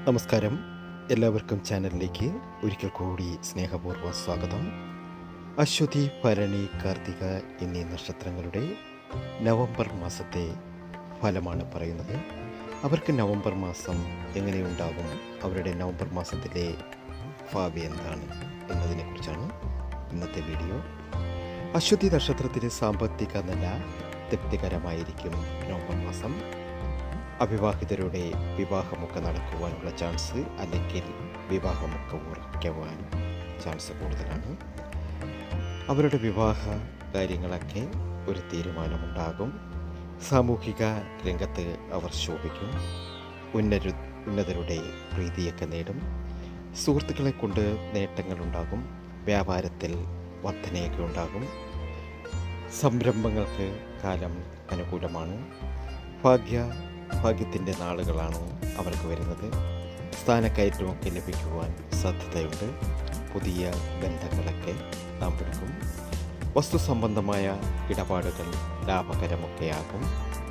നമസ്കാരം എല്ലാവർക്കും ചാനലിലേക്ക് ഒരിക്കൽ കൂടി സ്നേഹപൂർവ്വം സ്വാഗതം അശ്വതി ഭരണി കാർത്തിക എന്നീ നക്ഷത്രങ്ങളുടെ നവംബർ മാസത്തെ ഫലമാണ് പറയുന്നത് അവർക്ക് നവംബർ മാസം എങ്ങനെയുണ്ടാകും അവരുടെ നവംബർ മാസത്തിലെ ഭാവി എന്താണ് എന്നതിനെക്കുറിച്ചാണ് ഇന്നത്തെ വീഡിയോ അശ്വതി നക്ഷത്രത്തിന് സാമ്പത്തിക നില തൃപ്തികരമായിരിക്കും നവംബർ മാസം അവിവാഹിതരുടെ വിവാഹമൊക്കെ നടക്കുവാനുള്ള ചാൻസ് അല്ലെങ്കിൽ വിവാഹമൊക്കെ ഉറയ്ക്കുവാൻ ചാൻസ് കൂടുതലാണ് അവരുടെ വിവാഹ കാര്യങ്ങളൊക്കെ ഒരു തീരുമാനമുണ്ടാകും സാമൂഹിക രംഗത്ത് അവർ ശോഭിക്കും ഉന്നരു ഉന്നതരുടെ പ്രീതിയൊക്കെ നേടും സുഹൃത്തുക്കളെ കൊണ്ട് നേട്ടങ്ങളുണ്ടാകും വ്യാപാരത്തിൽ വർധനയൊക്കെ ഉണ്ടാകും സംരംഭങ്ങൾക്ക് കാലം അനുകൂലമാണ് ഭാഗ്യ ഭാഗ്യത്തിൻ്റെ നാളുകളാണ് അവർക്ക് വരുന്നത് സ്ഥാനക്കയറ്റമൊക്കെ ലഭിക്കുവാൻ സാധ്യതയുണ്ട് പുതിയ ബന്ധങ്ങളൊക്കെ നാം പിടിക്കും വസ്തു സംബന്ധമായ ഇടപാടുകൾ ലാഭകരമൊക്കെയാകും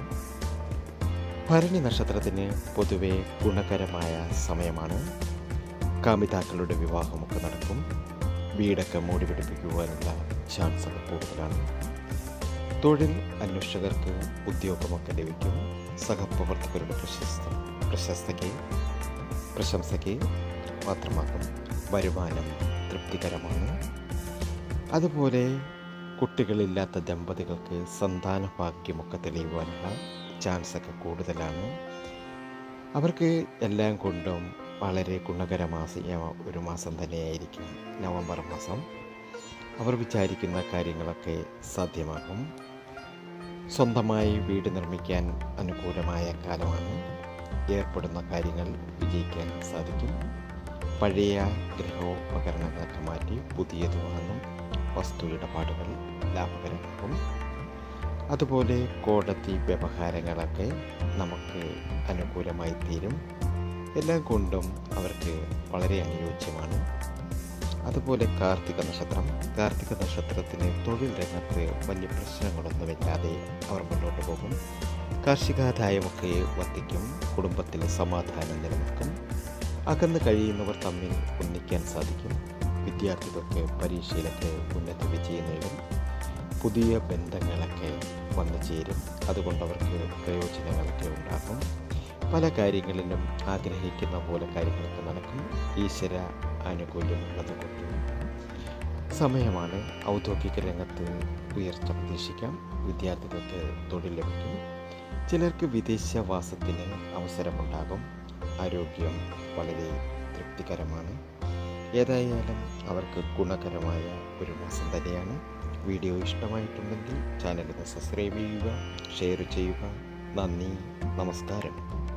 ഭരണി നക്ഷത്രത്തിന് പൊതുവെ ഗുണകരമായ സമയമാണ് കാമിതാക്കളുടെ വിവാഹമൊക്കെ നടക്കും വീടൊക്കെ മൂടി പിടിപ്പിക്കുവാനുള്ള ചാൻസൊക്കെ കൂടുതലാണ് തൊഴിൽ അന്വേഷകർക്ക് ഉദ്യോഗമൊക്കെ ലഭിക്കും സഹപ്രവർത്തകരുടെ പ്രശസ്ത പ്രശസ്തയ്ക്ക് പ്രശംസയ്ക്ക് പാത്രമാക്കും വരുമാനം തൃപ്തികരമാണ് അതുപോലെ കുട്ടികളില്ലാത്ത ദമ്പതികൾക്ക് സന്താന ഭാഗ്യമൊക്കെ തെളിയുവാനുള്ള ചാൻസൊക്കെ കൂടുതലാണ് അവർക്ക് എല്ലാം കൊണ്ടും വളരെ ഗുണകരമായ ഒരു മാസം തന്നെയായിരിക്കും നവംബർ മാസം അവർ വിചാരിക്കുന്ന കാര്യങ്ങളൊക്കെ സാധ്യമാകും സ്വന്തമായി വീട് നിർമ്മിക്കാൻ അനുകൂലമായ കാലമാണ് ഏർപ്പെടുന്ന കാര്യങ്ങൾ വിജയിക്കാൻ സാധിക്കും പഴയ ഗൃഹോപകരണങ്ങളൊക്കെ മാറ്റി പുതിയത് വാങ്ങും വസ്തു ഇടപാടുകൾ ലാഭകരമാകും അതുപോലെ കോടതി വ്യവഹാരങ്ങളൊക്കെ നമുക്ക് അനുകൂലമായി തീരും എല്ലാം കൊണ്ടും അവർക്ക് വളരെ അനുയോജ്യമാണ് അതുപോലെ കാർത്തിക നക്ഷത്രം കാർത്തിക നക്ഷത്രത്തിന് തൊഴിൽ രംഗത്ത് വലിയ പ്രശ്നങ്ങളൊന്നുമില്ലാതെ അവർ മുന്നോട്ട് പോകും കാർഷികാദായമൊക്കെ വർദ്ധിക്കും കുടുംബത്തിൽ സമാധാനം നിലനിൽക്കും അകന്ന് കഴിയുന്നവർ തമ്മിൽ ഒന്നിക്കാൻ സാധിക്കും വിദ്യാർത്ഥികൾക്ക് പരീക്ഷയിലൊക്കെ ഉന്നത വിജയം നേടും പുതിയ ബന്ധങ്ങളൊക്കെ വന്നു ചേരും അതുകൊണ്ട് അവർക്ക് പ്രയോജനങ്ങളൊക്കെ ഉണ്ടാകും പല കാര്യങ്ങളിലും ആഗ്രഹിക്കുന്ന പോലെ കാര്യങ്ങളൊക്കെ നടക്കും ഈശ്വര ആനുകൂല്യമുള്ളത് കൊണ്ട് സമയമാണ് ഔദ്യോഗിക രംഗത്ത് ഉയർച്ച പ്രതീക്ഷിക്കാം വിദ്യാർത്ഥികൾക്ക് തൊഴിൽ ലഭിക്കും ചിലർക്ക് വിദേശവാസത്തിന് അവസരമുണ്ടാകും ആരോഗ്യം വളരെ തൃപ്തികരമാണ് ഏതായാലും അവർക്ക് ഗുണകരമായ ഒരു മാസം തന്നെയാണ് വീഡിയോ ഇഷ്ടമായിട്ടുണ്ടെങ്കിൽ ചാനൽ സബ്സ്ക്രൈബ് ചെയ്യുക ഷെയർ ചെയ്യുക നന്ദി നമസ്കാരം